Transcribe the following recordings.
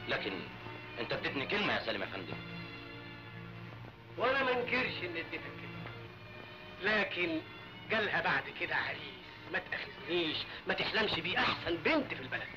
لكن انت اديتني كلمه يا سالم يا فندم وانا ما انكرش ان اديتك كده لكن جالها بعد كده عريس ما تاخذنيش ما تحلمش بيه احسن بنت في البلد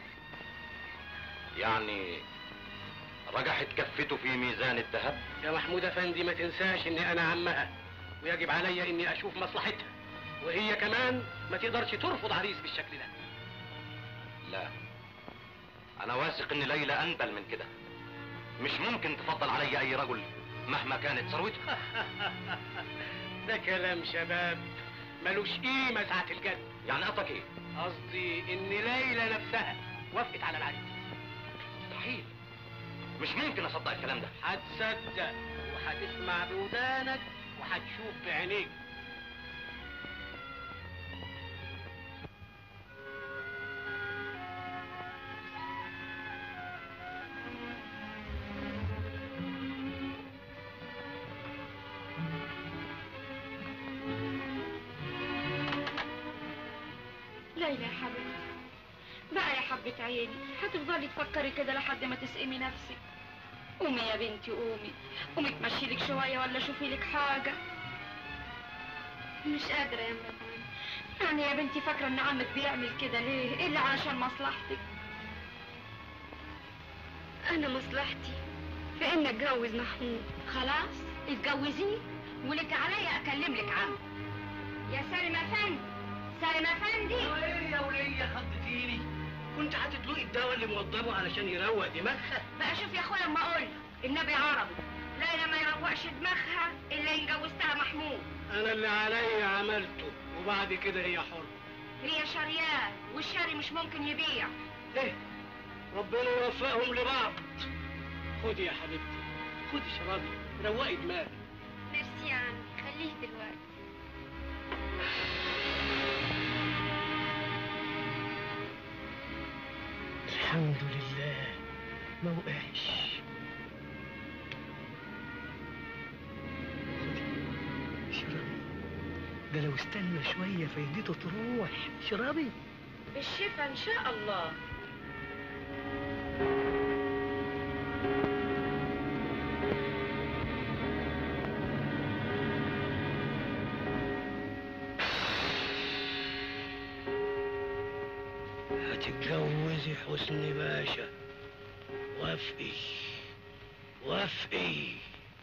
يعني رجحت كفته في ميزان الذهب يا محمود افندي ما تنساش اني انا عمها ويجب علي اني اشوف مصلحتها وهي كمان ما تقدرش ترفض عريس بالشكل ده لا انا واثق ان ليلى انبل من كده مش ممكن تفضل علي اي رجل مهما كانت ثروته ده كلام شباب ملوش قيمه ساعه الجد يعني قصدك ايه قصدي ان ليلى نفسها وافقت على العريس مستحيل مش ممكن اصدق الكلام ده هتصدق وهتسمع بودانك وهتشوف بعينيك ليلى يا حبيبتي بقى يا حبة عيني هتفضلي تفكري كده لحد ما تسقمي نفسك قومي يا بنتي قومي قومي تمشي لك شوية ولا شوفي لك حاجة مش قادرة يا مريم يعني يا بنتي فاكرة ان عمك بيعمل كده ليه الا علشان مصلحتك انا مصلحتي في ان اتجوز محمود خلاص اتجوزيه ولك عليا اكلم لك عم يا سالم افندي سالم افندي ايه يا ولية خضتيني كنت هتدلقي الدواء اللي موضبه علشان يروق دماغها بقى شوف يا اخويا اما اقول النبي عربي ليلى ما يروقش دماغها الا ان جوزتها محمود انا اللي عليا عملته وبعد كده هي حرة هي شريان والشاري مش ممكن يبيع ايه ربنا يوفقهم لبعض خدي يا حبيبتي خدي شرابي روقي دماغك ميرسي يا عم خليه دلوقتي الحمد لله ما وقعش خدي اشربي ده لو استنى شوية فايدته تروح اشربي بالشفا ان شاء الله هتتجوزي حسني باشا وافقي وافقي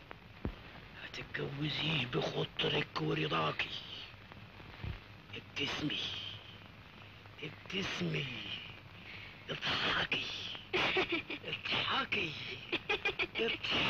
هتتجوزيه بخطرك ورضاكي ابتسمي ابتسمي اضحكي اضحكي اضحكي